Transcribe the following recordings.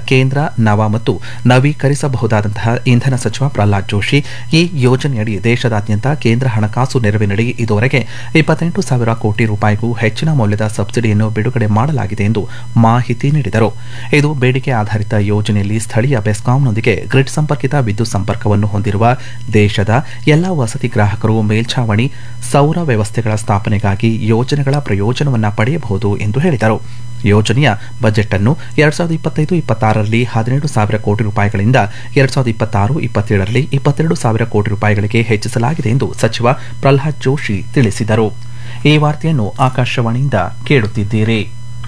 ಕೇಂದ್ರ ನವ ಮತ್ತು ನವೀಕರಿಸಬಹುದಾದಂತಹ ಇಂಧನ ಸಚಿವ ಪ್ರಹ್ಲಾದ್ ಜೋಶಿ ಈ ಯೋಜನೆಯಡಿ ದೇಶದಾದ್ಯಂತ ಕೇಂದ್ರ ಹಣಕಾಸು ನೆರವಿನಡಿ ಇದುವರೆಗೆ ಇಪ್ಪತ್ತೆಂಟು ಸಾವಿರ ಕೋಟಿ ರೂಪಾಯಿಗೂ ಹೆಚ್ಚಿನ ಮೌಲ್ಯದ ಸಬ್ಸಿಡಿಯನ್ನು ಬಿಡುಗಡೆ ಮಾಡಲಾಗಿದೆ ಎಂದು ಮಾಹಿತಿ ನೀಡಿದರು ಇದು ಬೇಡಿಕೆ ಆಧಾರಿತ ಯೋಜನೆಯಲ್ಲಿ ಸ್ಥಳೀಯ ಬೆಸ್ಕಾಂನೊಂದಿಗೆ ಗ್ರಿಡ್ ಸಂಪರ್ಕಿತ ವಿದ್ಯುತ್ ಸಂಪರ್ಕವನ್ನು ಹೊಂದಿರುವ ದೇಶದ ಎಲ್ಲಾ ವಸತಿ ಗ್ರಾಹಕರು ಮೇಲ್ಛಾವಣಿ ಸೌರ ವ್ಯವಸ್ಥೆಗಳ ಸ್ಥಾಪನೆಗಾಗಿ ಯೋಜನೆಗಳ ಪ್ರಯೋಜನವನ್ನು ಪಡೆಯಬಹುದು ಎಂದು ಹೇಳಿದರು ಯೋಜನೆಯ ಬಜೆಟ್ ಅನ್ನು ಎರಡ್ ಸಾವಿರದ ಇಪ್ಪತ್ತೈದು ಇಪ್ಪತ್ತಾರರಲ್ಲಿ ಹದಿನೇಳು ಸಾವಿರ ಕೋಟಿ ರೂಪಾಯಿಗಳಿಂದ ಎರಡ್ ಸಾವಿರದ ಇಪ್ಪತ್ತಾರು ಇಪ್ಪತ್ತೇಳರಲ್ಲಿ ಇಪ್ಪತ್ತೆರಡು ಸಾವಿರ ಕೋಟಿ ರೂಪಾಯಿಗಳಿಗೆ ಹೆಚ್ಚಿಸಲಾಗಿದೆ ಎಂದು ಸಚಿವ ಪ್ರಹ್ಲಾದ್ ಜೋಶಿ ತಿಳಿಸಿದರು ಈ ವಾರ್ತೆಯನ್ನು ಆಕಾಶವಾಣಿಯಿಂದ ಕೇಳುತ್ತಿದ್ದೀರಿ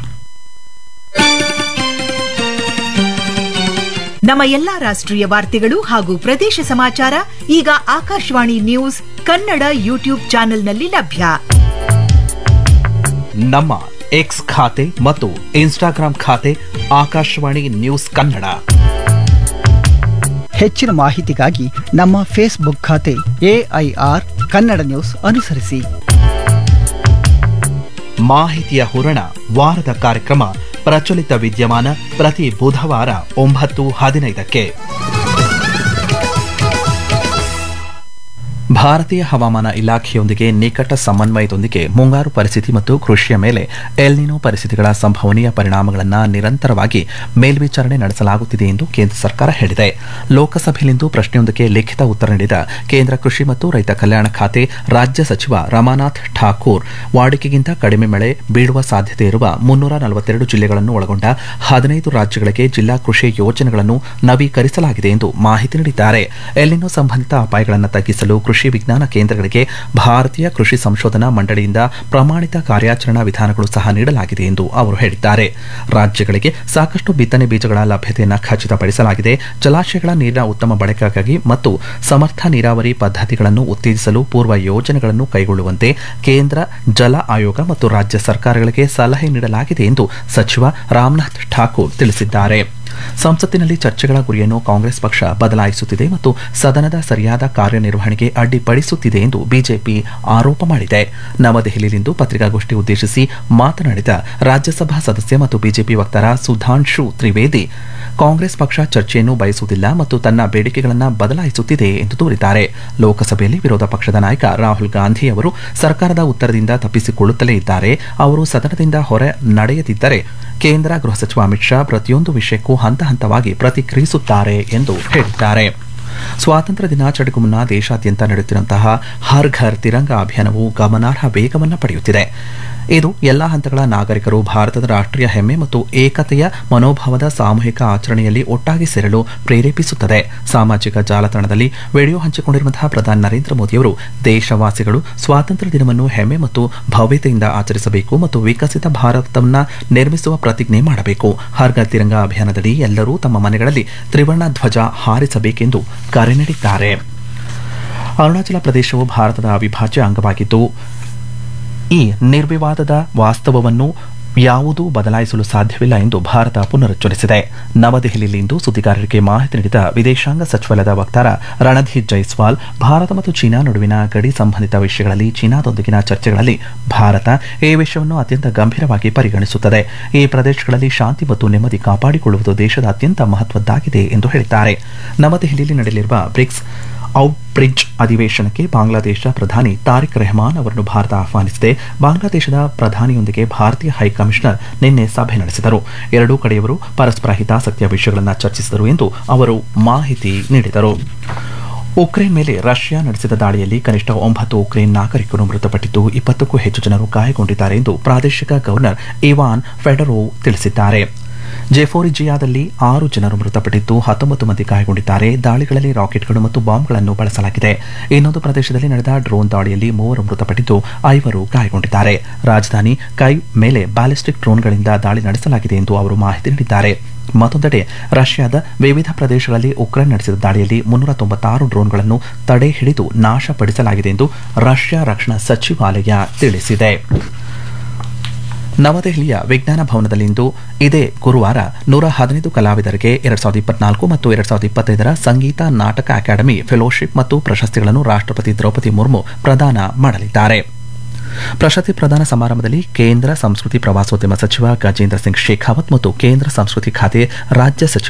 ನಮ್ಮ ಎಲ್ಲಾ ರಾಷ್ಟ್ರೀಯ ವಾರ್ತೆಗಳು ಹಾಗೂ ಪ್ರದೇಶ ಸಮಾಚಾರ ಈಗ ಆಕಾಶವಾಣಿ ನ್ಯೂಸ್ ಕನ್ನಡ ಯೂಟ್ಯೂಬ್ ಚಾನೆಲ್ನಲ್ಲಿ ಲಭ್ಯ ನಮ್ಮ ಎಕ್ಸ್ ಖಾತೆ ಮತ್ತು ಇನ್ಸ್ಟಾಗ್ರಾಂ ಖಾತೆ ಆಕಾಶವಾಣಿ ನ್ಯೂಸ್ ಕನ್ನಡ ಹೆಚ್ಚಿನ ಮಾಹಿತಿಗಾಗಿ ನಮ್ಮ ಫೇಸ್ಬುಕ್ ಖಾತೆ ಎಐಆರ್ ಕನ್ನಡ ನ್ಯೂಸ್ ಅನುಸರಿಸಿ ಮಾಹಿತಿಯ ಹೂರಣ ವಾರದ ಕಾರ್ಯಕ್ರಮ ಪ್ರಚಲಿತ ವಿದ್ಯಮಾನ ಪ್ರತಿ ಬುಧವಾರ ಒಂಬತ್ತು ಹದಿನೈದಕ್ಕೆ ಭಾರತೀಯ ಹವಾಮಾನ ಇಲಾಖೆಯೊಂದಿಗೆ ನಿಕಟ ಸಮನ್ವಯದೊಂದಿಗೆ ಮುಂಗಾರು ಪರಿಸ್ಥಿತಿ ಮತ್ತು ಕೃಷಿಯ ಮೇಲೆ ಎಲ್ನಿನೋ ಪರಿಸ್ಥಿತಿಗಳ ಸಂಭವನೀಯ ಪರಿಣಾಮಗಳನ್ನು ನಿರಂತರವಾಗಿ ಮೇಲ್ವಿಚಾರಣೆ ನಡೆಸಲಾಗುತ್ತಿದೆ ಎಂದು ಕೇಂದ್ರ ಸರ್ಕಾರ ಹೇಳಿದೆ ಲೋಕಸಭೆಯಲ್ಲಿಂದು ಪ್ರಶ್ನೆಯೊಂದಕ್ಕೆ ಲಿಖಿತ ಉತ್ತರ ನೀಡಿದ ಕೇಂದ್ರ ಕೃಷಿ ಮತ್ತು ರೈತ ಕಲ್ಯಾಣ ಖಾತೆ ರಾಜ್ಯ ಸಚಿವ ರಮಾನಾಥ್ ಠಾಕೂರ್ ವಾಡಿಕೆಗಿಂತ ಕಡಿಮೆ ಮಳೆ ಬೀಳುವ ಸಾಧ್ಯತೆ ಇರುವ ಮುನ್ನೂರ ನಲವತ್ತೆರಡು ಜಿಲ್ಲೆಗಳನ್ನು ಒಳಗೊಂಡ ಹದಿನೈದು ರಾಜ್ಯಗಳಿಗೆ ಜಿಲ್ಲಾ ಕೃಷಿ ಯೋಜನೆಗಳನ್ನು ನವೀಕರಿಸಲಾಗಿದೆ ಎಂದು ಮಾಹಿತಿ ನೀಡಿದ್ದಾರೆ ಎಲ್ಲಿನೋ ಸಂಬಂಧಿತ ಅಪಾಯಗಳನ್ನು ತಗ್ಗಿಸಲು ಕೃಷಿ ವಿಜ್ಞಾನ ಕೇಂದ್ರಗಳಿಗೆ ಭಾರತೀಯ ಕೃಷಿ ಸಂಶೋಧನಾ ಮಂಡಳಿಯಿಂದ ಪ್ರಮಾಣಿತ ಕಾರ್ಯಾಚರಣಾ ವಿಧಾನಗಳು ಸಹ ನೀಡಲಾಗಿದೆ ಎಂದು ಅವರು ಹೇಳಿದ್ದಾರೆ ರಾಜ್ಯಗಳಿಗೆ ಸಾಕಷ್ಟು ಬಿತ್ತನೆ ಬೀಜಗಳ ಲಭ್ಯತೆಯನ್ನು ಖಚಿತಪಡಿಸಲಾಗಿದೆ ಜಲಾಶಯಗಳ ನೀರಿನ ಉತ್ತಮ ಬಳಕೆಗಾಗಿ ಮತ್ತು ಸಮರ್ಥ ನೀರಾವರಿ ಪದ್ಧತಿಗಳನ್ನು ಉತ್ತೇಜಿಸಲು ಪೂರ್ವ ಯೋಜನೆಗಳನ್ನು ಕೈಗೊಳ್ಳುವಂತೆ ಕೇಂದ್ರ ಜಲ ಆಯೋಗ ಮತ್ತು ರಾಜ್ಯ ಸರ್ಕಾರಗಳಿಗೆ ಸಲಹೆ ನೀಡಲಾಗಿದೆ ಎಂದು ಸಚಿವ ರಾಮನಾಥ್ ಠಾಕೂರ್ ತಿಳಿಸಿದ್ದಾರೆ ಸಂಸತ್ತಿನಲ್ಲಿ ಚರ್ಚೆಗಳ ಗುರಿಯನ್ನು ಕಾಂಗ್ರೆಸ್ ಪಕ್ಷ ಬದಲಾಯಿಸುತ್ತಿದೆ ಮತ್ತು ಸದನದ ಸರಿಯಾದ ಕಾರ್ಯನಿರ್ವಹಣೆಗೆ ಅಡ್ಡಿಪಡಿಸುತ್ತಿದೆ ಎಂದು ಬಿಜೆಪಿ ಆರೋಪ ಮಾಡಿದೆ ನವದೆಹಲಿಯಲ್ಲಿಂದು ಪತ್ರಿಕಾಗೋಷ್ಠಿ ಉದ್ದೇಶಿಸಿ ಮಾತನಾಡಿದ ರಾಜ್ಯಸಭಾ ಸದಸ್ಯ ಮತ್ತು ಬಿಜೆಪಿ ವಕ್ತಾರ ಸುಧಾಂಶು ತ್ರಿವೇದಿ ಕಾಂಗ್ರೆಸ್ ಪಕ್ಷ ಚರ್ಚೆಯನ್ನು ಬಯಸುವುದಿಲ್ಲ ಮತ್ತು ತನ್ನ ಬೇಡಿಕೆಗಳನ್ನು ಬದಲಾಯಿಸುತ್ತಿದೆ ಎಂದು ದೂರಿದ್ದಾರೆ ಲೋಕಸಭೆಯಲ್ಲಿ ವಿರೋಧ ಪಕ್ಷದ ನಾಯಕ ರಾಹುಲ್ ಗಾಂಧಿ ಅವರು ಸರ್ಕಾರದ ಉತ್ತರದಿಂದ ತಪ್ಪಿಸಿಕೊಳ್ಳುತ್ತಲೇ ಇದ್ದಾರೆ ಅವರು ಸದನದಿಂದ ಹೊರ ನಡೆಯದಿದ್ದರೆ ಕೇಂದ್ರ ಗೃಹ ಸಚಿವ ಅಮಿತ್ ಶಾ ಪ್ರತಿಯೊಂದು ವಿಷಯಕ್ಕೂ ಹಂತ ಹಂತವಾಗಿ ಪ್ರತಿಕ್ರಿಯಿಸುತ್ತಾರೆ ಎಂದು ಹೇಳಿದ್ದಾರೆ ಸ್ವಾತಂತ್ರ್ಯ ದಿನಾಚರಣೆಗೂ ಮುನ್ನ ದೇಶಾದ್ಯಂತ ನಡೆಯುತ್ತಿರುವಂತಹ ಹರ್ ಘರ್ ತಿರಂಗ ಅಭಿಯಾನವು ಗಮನಾರ್ಹ ವೇಗವನ್ನು ಪಡೆಯುತ್ತಿದೆ ಇದು ಎಲ್ಲಾ ಹಂತಗಳ ನಾಗರಿಕರು ಭಾರತದ ರಾಷ್ಟ್ರೀಯ ಹೆಮ್ಮೆ ಮತ್ತು ಏಕತೆಯ ಮನೋಭಾವದ ಸಾಮೂಹಿಕ ಆಚರಣೆಯಲ್ಲಿ ಒಟ್ಟಾಗಿ ಸೇರಲು ಪ್ರೇರೇಪಿಸುತ್ತದೆ ಸಾಮಾಜಿಕ ಜಾಲತಾಣದಲ್ಲಿ ವಿಡಿಯೋ ಹಂಚಿಕೊಂಡಿರುವಂತಹ ಪ್ರಧಾನಿ ನರೇಂದ್ರ ಮೋದಿಯವರು ದೇಶವಾಸಿಗಳು ಸ್ವಾತಂತ್ರ್ಯ ದಿನವನ್ನು ಹೆಮ್ಮೆ ಮತ್ತು ಭವ್ಯತೆಯಿಂದ ಆಚರಿಸಬೇಕು ಮತ್ತು ವಿಕಸಿತ ಭಾರತವನ್ನ ನಿರ್ಮಿಸುವ ಪ್ರತಿಜ್ಞೆ ಮಾಡಬೇಕು ಹರ್ಗ ತಿರಂಗ ಅಭಿಯಾನದಡಿ ಎಲ್ಲರೂ ತಮ್ಮ ಮನೆಗಳಲ್ಲಿ ತ್ರಿವರ್ಣ ಧ್ವಜ ಹಾರಿಸಬೇಕೆಂದು ಕರೆ ನೀಡಿದ್ದಾರೆ ಅರುಣಾಚಲ ಪ್ರದೇಶವು ಭಾರತದ ಅವಿಭಾಜ್ಯ ಅಂಗವಾಗಿದ್ದು ಈ ನಿರ್ವಿವಾದದ ವಾಸ್ತವವನ್ನು ಯಾವುದೂ ಬದಲಾಯಿಸಲು ಸಾಧ್ಯವಿಲ್ಲ ಎಂದು ಭಾರತ ಪುನರುಚ್ಚರಿಸಿದೆ ನವದೆಹಲಿಯಲ್ಲಿಂದು ಸುದ್ದಿಗಾರರಿಗೆ ಮಾಹಿತಿ ನೀಡಿದ ವಿದೇಶಾಂಗ ಸಚಿವಾಲಯದ ವಕ್ತಾರ ರಣಧೀರ್ ಜೈಸ್ವಾಲ್ ಭಾರತ ಮತ್ತು ಚೀನಾ ನಡುವಿನ ಗಡಿ ಸಂಬಂಧಿತ ವಿಷಯಗಳಲ್ಲಿ ಚೀನಾದೊಂದಿಗಿನ ಚರ್ಚೆಗಳಲ್ಲಿ ಭಾರತ ಈ ವಿಷಯವನ್ನು ಅತ್ಯಂತ ಗಂಭೀರವಾಗಿ ಪರಿಗಣಿಸುತ್ತದೆ ಈ ಪ್ರದೇಶಗಳಲ್ಲಿ ಶಾಂತಿ ಮತ್ತು ನೆಮ್ಮದಿ ಕಾಪಾಡಿಕೊಳ್ಳುವುದು ದೇಶದ ಅತ್ಯಂತ ಮಹತ್ವದ್ದಾಗಿದೆ ಎಂದು ಹೇಳಿದ್ದಾರೆ ನವದೆಹಲಿಯಲ್ಲಿ ನಡೆಯಲಿರುವ ಬ್ರಿಕ್ಸ್ ಔಟ್ಬ್ರಿಡ್ಜ್ ಅಧಿವೇಶನಕ್ಕೆ ಬಾಂಗ್ಲಾದೇಶ ಪ್ರಧಾನಿ ತಾರಿಕ್ ರೆಹಮಾನ್ ಅವರನ್ನು ಭಾರತ ಆಹ್ವಾನಿಸಿದೆ ಬಾಂಗ್ಲಾದೇಶದ ಪ್ರಧಾನಿಯೊಂದಿಗೆ ಭಾರತೀಯ ಹೈಕಮಿಷನರ್ ನಿನ್ನೆ ಸಭೆ ನಡೆಸಿದರು ಎರಡೂ ಕಡೆಯವರು ಪರಸ್ಪರ ಹಿತಾಸಕ್ತಿಯ ವಿಷಯಗಳನ್ನು ಚರ್ಚಿಸಿದರು ಎಂದು ಅವರು ಮಾಹಿತಿ ನೀಡಿದರು ಉಕ್ರೇನ್ ಮೇಲೆ ರಷ್ಯಾ ನಡೆಸಿದ ದಾಳಿಯಲ್ಲಿ ಕನಿಷ್ಠ ಒಂಬತ್ತು ಉಕ್ರೇನ್ ನಾಗರಿಕರು ಮೃತಪಟ್ಟಿದ್ದು ಇಪ್ಪತ್ತಕ್ಕೂ ಹೆಚ್ಚು ಜನರು ಗಾಯಗೊಂಡಿದ್ದಾರೆ ಎಂದು ಪ್ರಾದೇಶಿಕ ಗವರ್ನರ್ ಇವಾನ್ ಫೆಡರೋವ್ ತಿಳಿಸಿದ್ದಾರೆ ಜೆಫೋರಿಜಿಯಾದಲ್ಲಿ ಆರು ಜನರು ಮೃತಪಟ್ಟಿದ್ದು ಹತ್ತೊಂಬತ್ತು ಮಂದಿ ಗಾಯಗೊಂಡಿದ್ದಾರೆ ದಾಳಿಗಳಲ್ಲಿ ರಾಕೆಟ್ಗಳು ಮತ್ತು ಬಾಂಬ್ಗಳನ್ನು ಬಳಸಲಾಗಿದೆ ಇನ್ನೊಂದು ಪ್ರದೇಶದಲ್ಲಿ ನಡೆದ ಡ್ರೋನ್ ದಾಳಿಯಲ್ಲಿ ಮೂವರು ಮೃತಪಟ್ಟಿದ್ದು ಐವರು ಗಾಯಗೊಂಡಿದ್ದಾರೆ ರಾಜಧಾನಿ ಕೈ ಮೇಲೆ ಬ್ಯಾಲಿಸ್ಟಿಕ್ ಡ್ರೋನ್ಗಳಿಂದ ದಾಳಿ ನಡೆಸಲಾಗಿದೆ ಎಂದು ಅವರು ಮಾಹಿತಿ ನೀಡಿದ್ದಾರೆ ಮತ್ತೊಂದೆಡೆ ರಷ್ಯಾದ ವಿವಿಧ ಪ್ರದೇಶಗಳಲ್ಲಿ ಉಕ್ರೇನ್ ನಡೆಸಿದ ದಾಳಿಯಲ್ಲಿ ಮುನ್ನೂರ ತೊಂಬತ್ತಾರು ಡ್ರೋನ್ಗಳನ್ನು ತಡೆ ಹಿಡಿದು ನಾಶಪಡಿಸಲಾಗಿದೆ ಎಂದು ರಷ್ಯಾ ರಕ್ಷಣಾ ಸಚಿವಾಲಯ ತಿಳಿಸಿದೆ ನವದೆಹಲಿಯ ವಿಜ್ಞಾನ ಭವನದಲ್ಲಿಂದು ಇದೇ ಗುರುವಾರ ನೂರ ಹದಿನೈದು ಕಲಾವಿದರಿಗೆ ಎರಡ್ ಸಾವಿರದ ಇಪ್ಪತ್ನಾಲ್ಕು ಮತ್ತು ಎರಡ್ ಸಾವಿರದ ಇಪ್ಪತ್ತೈದರ ಸಂಗೀತ ನಾಟಕ ಅಕಾಡೆಮಿ ಫೆಲೋಶಿಪ್ ಮತ್ತು ಪ್ರಶಸ್ತಿಗಳನ್ನು ರಾಷ್ಟ್ರಪತಿ ದ್ರೌಪದಿ ಮುರ್ಮು ಪ್ರದಾನ ಮಾಡಲಿದ್ದಾರೆ ಪ್ರಶಸ್ತಿ ಪ್ರದಾನ ಸಮಾರಂಭದಲ್ಲಿ ಕೇಂದ್ರ ಸಂಸ್ಕೃತಿ ಪ್ರವಾಸೋದ್ಯಮ ಸಚಿವ ಗಜೇಂದ್ರ ಸಿಂಗ್ ಶೇಖಾವತ್ ಮತ್ತು ಕೇಂದ್ರ ಸಂಸ್ಕೃತಿ ಖಾತೆ ರಾಜ್ಯ ಸಚಿವ